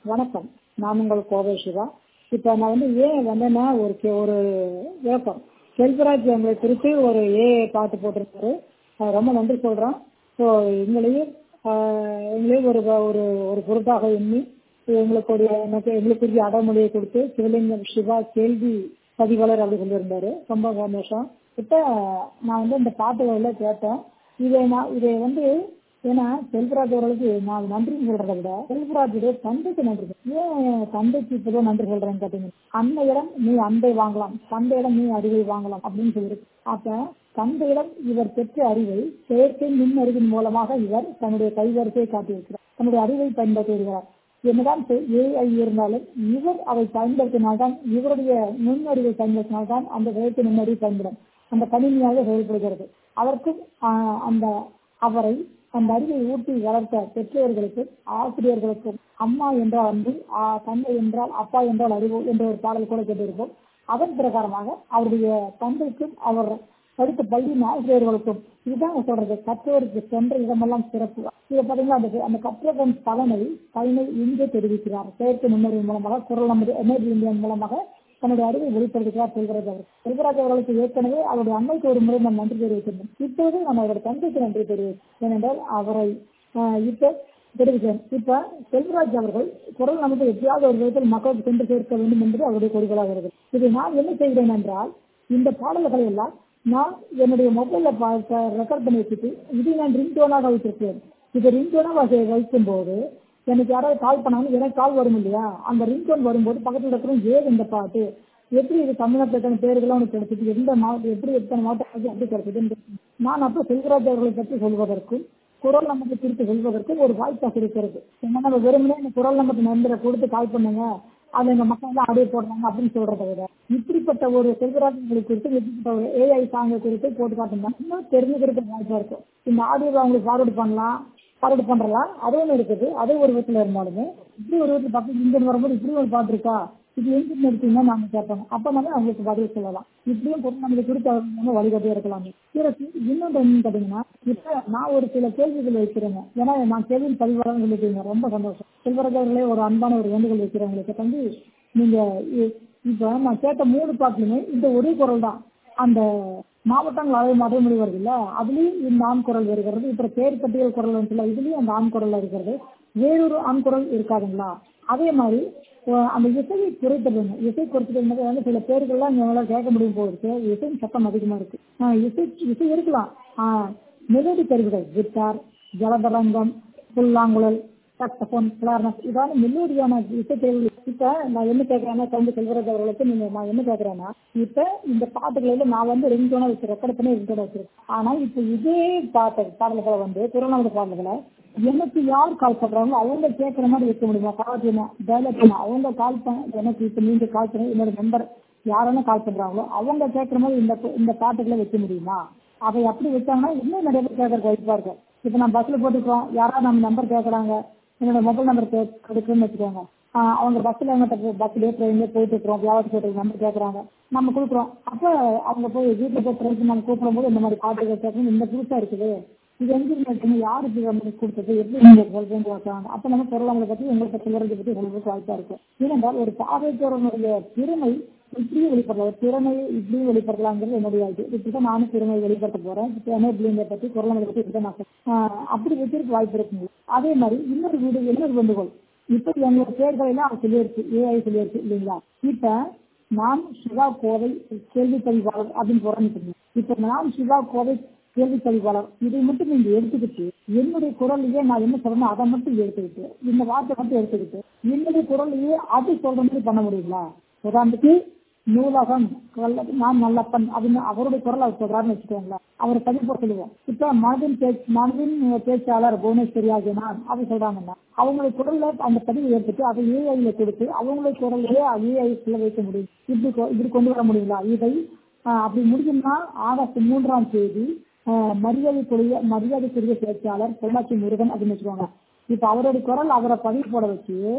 வணக்கம் நான் உங்கள் கோவை சிவா இப்போ நான் வந்து ஏன் வந்தேன்னா ஒரு கே- ஒரு விளக்கம் செல்வராஜ் அவங்களை குறித்து ஒரு ஏஐ பாட்டு போட்டிருக்காரு அஹ் ரொம்ப நன்றி சொல்கிறோம் ஸோ எங்களையும் ஆஹ் எங்களையும் ஒரு ஒரு ஒரு பொருட்டாக எண்ணி எங்களுக்குடைய எனக்கு எங்களுக்குரிய அடமொழியை கொடுத்து சிவலிங்கம் சிவா கேள்வி பதிவாளர் அப்படி சொல்லியிருந்தாரு ரொம்ப சந்தோஷம் இப்போ நான் வந்து இந்த பாட்டுகளை கேட்டேன் இதை நான் இதை வந்து ஏன்னா செல்வராஜ் அவர்களுக்கு நான் நன்றி சொல்றதை விட செல்வராஜுடைய தந்தைக்கு நன்றி ஏன் தந்தைக்கு இப்பதான் நன்றி சொல்றேன்னு கேட்டீங்க அன்னையிடம் நீ அன்பை வாங்கலாம் தந்தையிடம் நீ அறிவை வாங்கலாம் அப்படின்னு சொல்லியிருக்கு அப்ப தந்தையிடம் இவர் பெற்ற அறிவை செயற்கை நுண்ணறிவின் மூலமாக இவர் தன்னுடைய கைவரிசையை காட்டியிருக்கிறார் தன்னுடைய அறிவை பயன்படுத்தி வருகிறார் என்னதான் ஏஐ இருந்தாலும் இவர் அதை பயன்படுத்தினால்தான் இவருடைய நுண்ணறிவை பயன்படுத்தினால்தான் அந்த செயற்கை நுண்ணறிவு பயன்படும் அந்த கணினியாக செயல்படுகிறது அதற்கும் ஆஹ், அந்த அவரை அந்த அறிவை ஊட்டி வளர்த்த பெற்றோர்களுக்கும் ஆசிரியர்களுக்கும் அம்மா என்றால் அன்பு ஆ- தந்தை என்றால் அப்பா என்றால் அறிவு என்ற ஒரு பாடல் கூட கேட்டிருப்போம் அதன் பிரகாரமாக அவருடைய தந்தைக்கும் அவர் படித்த பள்ளியின் ஆசிரியர்களுக்கும் இதுதான் நான் சொல்றது கற்றோருக்கு சென்ற இடமெல்லாம் சிறப்பு இதை பார்த்தீங்கன்னா அந்த அந்த கற்றதன் பலனை பயனை இங்கே தெரிவிக்கிறார் செயற்கை நுண்ணறிவு மூலமாக குரல் நமது எனர்ஜி இந்தியா மூலமாக தன்னுடைய அறிவை வெளிப்படுத்துகிறார் செல்வராஜ் அவர் செல்வராஜ் அவர்களுக்கு ஏற்கனவே அவருடைய அம்மைக்கு ஒரு முறை நாம் நன்றி தெரிவித்திருந்தோம் இப்போது நம்ம அவருடைய தந்தைக்கு நன்றி தெரிவித்தோம் ஏனென்றால் அவரை ஆஹ், இப்போ தெரிவிக்கிறேன் இப்ப செல்வராஜ் அவர்கள் குரல் நமக்கு எப்படியாவது ஒரு விதத்தில் மக்களுக்கு கொண்டு சேர்க்க வேண்டும் என்பது அவருடைய குறிக்கோளாக இருக்கிறது இதை நான் என்ன செய்கிறேன் என்றால் இந்த பாடல்களை எல்லாம் நான் என்னுடைய மொபைல்ல ரெக்கார்ட் பண்ணி வச்சுட்டு இதை நான் ரிங்டோனாக வைத்திருக்கிறேன் இதை ரிங்டோனாக வைக்கும் போது எனக்கு யாராவது கால் பண்ணாங்கன்னா எனக்கு கால் வரும் இல்லையா அந்த ரிங்டோன் வரும்போது பக்கத்துல இருக்கிற ஏது இந்த பாட்டு எப்படி இது தமிழ்நாட்டில் எத்தனை பேர்கள்லாம் உனக்கு கிடைச்சது எந்த மாவட்டம் எப்படி எத்தனை மாவட்டம் எப்படி கிடைச்சதுன்னு நான் அப்போ செல்வராஜ் அவர்களை பற்றி சொல்வதற்கும் குரல் நமக்கு திருப்பி சொல்வதற்கும் ஒரு வாய்ப்பாக இருக்கிறது ஏன்னா நம்ம வெறுமனே இந்த குரல் நமக்கு நம்பரை கொடுத்து கால் பண்ணுங்க அது எங்க மக்கள் எல்லாம் ஆடியோ போடுறாங்க அப்படின்னு சொல்றதை விட இப்படிப்பட்ட ஒரு செல்வராஜன்களை குறித்து இப்படிப்பட்ட ஒரு ஏஐ சாங்கை குறித்து போட்டு காட்டுங்க இன்னும் தெரிஞ்சுக்கிறதுக்கு வாய்ப்பா இருக்கும் இந்த ஆடியோவை அவங்களுக்கு ஃபார்வர்ட் பண்ணலாம் ஃபார்வர்ட் பண்றலாம் அது ஒன்று இருக்குது அதே ஒரு விதத்துல இருந்தாலுமே இப்படி ஒரு விதத்துல பக்கத்து இங்க வரும்போது இப்படி ஒரு பாட்டு இருக்கா இது எங்கிருந்து எடுத்தீங்கன்னா நாங்க கேட்போம் அப்ப நம்ம அவங்களுக்கு பதில் சொல்லலாம் இப்படியும் பொருள் நம்மளுக்கு குறித்து அவங்க வந்து வழிகாட்டியா இருக்கலாம் பிறகு இன்னொன்று என்னன்னு கேட்டீங்கன்னா இப்ப நான் ஒரு சில கேள்விகள் வைக்கிறேங்க ஏன்னா நான் கேள்வி பதிவாளர் சொல்லிட்டீங்க ரொம்ப சந்தோஷம் செல்வராஜ் அவர்களே ஒரு அன்பான ஒரு வேண்டுகோள் வைக்கிறேன் உங்களுக்கு தம்பி நீங்க இ- இப்ப நான் கேட்ட மூணு பாட்டுலுமே இந்த ஒரே குரல் தான் அந்த மாவட்டங்கள் அளவு மாற்ற மொழி வருது இல்ல அதுலயும் இந்த ஆண் குரல் வருகிறது இப்ப பேர் பட்டியல் குரல் வந்துச்சுல இதுலயும் அந்த ஆண் குரல் இருக்கிறது வேறொரு ஆண் குரல் இருக்காதுங்களா அதே மாதிரி அஹ் அந்த இசையை குறைத்ததுங்க இசை குறைத்தது வந்து சில பேர்கள்லாம் எங்களால கேட்க முடியும் போல இருக்கு இசை சத்தம் அதிகமா இருக்கு ஆஹ் இசை இசை இருக்கலாம் ஆஹ் மெலோடி கருவிகள் கிட்டார் ஜலதரங்கம் புல்லாங்குழல் சாக்ஸபோன் கிளார்னஸ் இதான மெலோடியான இசை கருவிகள் இப்ப நான் என்ன கேட்கறேன்னா கவுண்டு செல்வராஜ் அவர்களுக்கு நீங்க நான் என்ன கேட்கறேன்னா இப்ப இந்த பாட்டுகளில நான் வந்து ரிங்டோனா வச்சு ரெக்கார்ட் பண்ணி ரிங்டோனா வச்சிருக்கேன் ஆனா இப்ப இதே பாட்டு பாடல்களை வந்து திருவண்ணாமலை பாடல்களை எனக்கு யார் கால் பண்றாங்களோ அவங்க கேட்கற மாதிரி வைக்க முடியுமா கால் பண்ண டயலாக் பண்ண அவங்க கால் பண்ண எனக்கு இப்ப நீங்க கால் பண்ண என்னோட நம்பர் யாரெல்லாம் கால் பண்றாங்களோ அவங்க கேட்கற மாதிரி இந்த இந்த பாட்டுகளை வைக்க முடியுமா அதை அப்படி வச்சாங்கன்னா இன்னும் நிறைய பேர் கேட்கறதுக்கு வாய்ப்பா இருக்கும் இப்ப நான் பஸ்ல போட்டுருக்கோம் யாராவது நம்ம நம்பர் கேட்கறாங்க என்னோட மொபைல் நம்பர் எடுக்குன்னு வச்சுக்கோங்க ஆஹ் அவங்க பஸ்ல எங்கிட்ட பஸ்லயே ட்ரெயின்லயே போயிட்டு இருக்கிறோம் வியாபாரத்து போட்டு நம்பர் கேட்கறாங்க நம்ம கொடுக்குறோம் அப்ப அவங்க போய் வீட்டுல போய் ட்ரெயின் நம்ம கூப்பிடும் போது இந்த மாதிரி பாட்டு கேட்கணும் இந்த புதுசா இருக்குது இது எங்க இருக்கு யாருக்கு நமக்கு கொடுத்தது எப்படி நீங்க சொல்றீங்க கேட்கறாங்க அப்ப நம்ம பொருளாதார பத்தி உங்களுக்கு சிலரத்தை பத்தி சொல்றதுக்கு வாய்ப்பா இருக்கும் ஏனென்றால் ஒரு பார்வைக்காரனுடைய திறமை இப்படியும் வெளிப்படலாம் ஒரு திறமையை இப்படியும் வெளிப்படுத்தலாங்கிறது என்னுடைய இது இப்படிதான் நானும் திறமையை வெளிப்படுத்த போறேன் எனர்ஜிலிங்க பத்தி பொருளாதார பத்தி இப்படிதான் நான் சொல்றேன். ஆஹ் அப்படி வச்சிருக்க வாய்ப்பு இருக்குங்க அதே மாதிரி இன்னொரு வீடு இன்னொரு வேண்டுகோள் இப்ப எங்களோட பேர்களை எல்லாம் அவர் சொல்லியிருக்கு ஏஐ சொல்லியிருக்கு இல்லைங்களா இப்ப நான் சிவா கோவை கேள்வி பதிவாளர் அப்படின்னு போறேன்னு இப்ப நான் சிவா கோவை கேள்வி பதிவாளர் இதை மட்டும் நீங்க எடுத்துக்கிட்டு என்னுடைய குரலையே நான் என்ன சொல்றேன் அதை மட்டும் எடுத்துக்கிட்டு இந்த வார்த்தை மட்டும் எடுத்துக்கிட்டு என்னுடைய குரலையே அது சொல்ற மாதிரி பண்ண முடியுங்களா உதாரணத்துக்கு நூலகம் கல்ல- நான் நல்லப்பன் அப்படின்னு அவருடைய குரல் அவர் சொல்றாருன்னு வச்சுக்கோங்களேன் அவரை பதிவு போட சொல்லுவோம் இப்ப மனதின் பேச்சு மனதின் பேச்சாளர் புவனேஸ்வரி ஆகிய நான் அப்படி சொல்றாங்கன்னா அவங்களுடைய குரல்ல அந்த பதிவு ஏற்பட்டு அதை ஏஐல கொடுத்து அவங்களுடைய குரல்லையே ஏஐ சொல்ல வைக்க முடியும் இப்படி கொ- இப்படி கொண்டு வர முடியுங்களா இதை ஆஹ் அப்படி முடியும்னா ஆகஸ்ட் மூன்றாம் தேதி ஆஹ் மரியாதைக்குரிய மரியாதைக்குரிய பேச்சாளர் பொள்ளாச்சி முருகன் அப்படின்னு வச்சுக்கோங்க இப்ப அவருடைய குரல் அவரை பதிவு போட வச்சு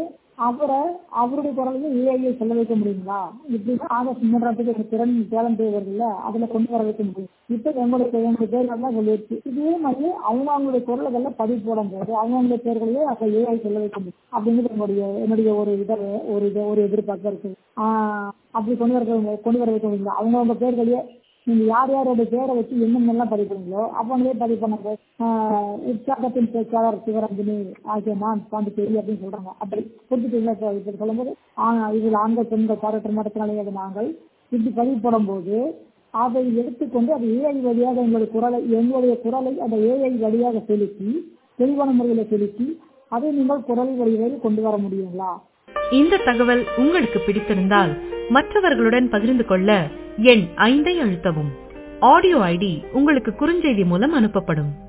அவரை அவருடைய குரலையும் ஏஐயை சொல்ல வைக்க முடியுங்களா இப்படின்னா ஆகஸ்ட் மூன்றாம் திறன் சேலம் தேவை வருதுல்ல அதுல கொண்டு வர வைக்க முடியும் இப்ப எங்களுக்கு எங்களுடைய பேர்கள்லாம் சொல்லிடுச்சு இதே மாதிரி அவங்க அவங்களுடைய குரல்கள்ல பதிவு போடும் போது அவங்களுடைய பேர்களையே அப்ப ஏஐ சொல்ல வைக்க முடியும் அப்படிங்கிறது என்னுடைய என்னுடைய ஒரு இத ஒரு இத ஒரு எதிர்பார்ப்பு இருக்கு ஆஹ் அப்படி கொண்டு வர கொண்டு வர வைக்க முடியல அவங்கவுங்க பேர்களையே நீங்க யார் யாரோட பேரை வச்சு என்னென்னலாம் பதிவு பண்ணீங்களோ அவங்களே பதிவு பண்ணாங்க உற்சாகத்தின் பேச்சாளர் சிவரஞ்சனி ஆகிய நான் பாண்டிச்சேரி அப்படின்னு சொல்றாங்க அப்படி புரிஞ்சுட்டீங்களா இப்போ இப்படி சொல்லும்போது ஆ- இதில் ஆண்கள் பெண்கள் பாராட்டு மாற்றத்தினாலே நாங்கள் இப்படி பதிவு போடும்போது அதை எடுத்துக்கொண்டு அது ஏஐ வழியாக எங்களுடைய குரலை எங்களுடைய குரலை அந்த ஏஐ வழியாக செலுத்தி தெளிவான முறையில் செலுத்தி அதை நீங்கள் குரல் வழியாக கொண்டு வர முடியுங்களா இந்த தகவல் உங்களுக்கு பிடித்திருந்தால் மற்றவர்களுடன் பகிர்ந்து கொள்ள எண் ஐந்தை அழுத்தவும் ஆடியோ ஐடி உங்களுக்கு குறுஞ்செய்தி மூலம் அனுப்பப்படும்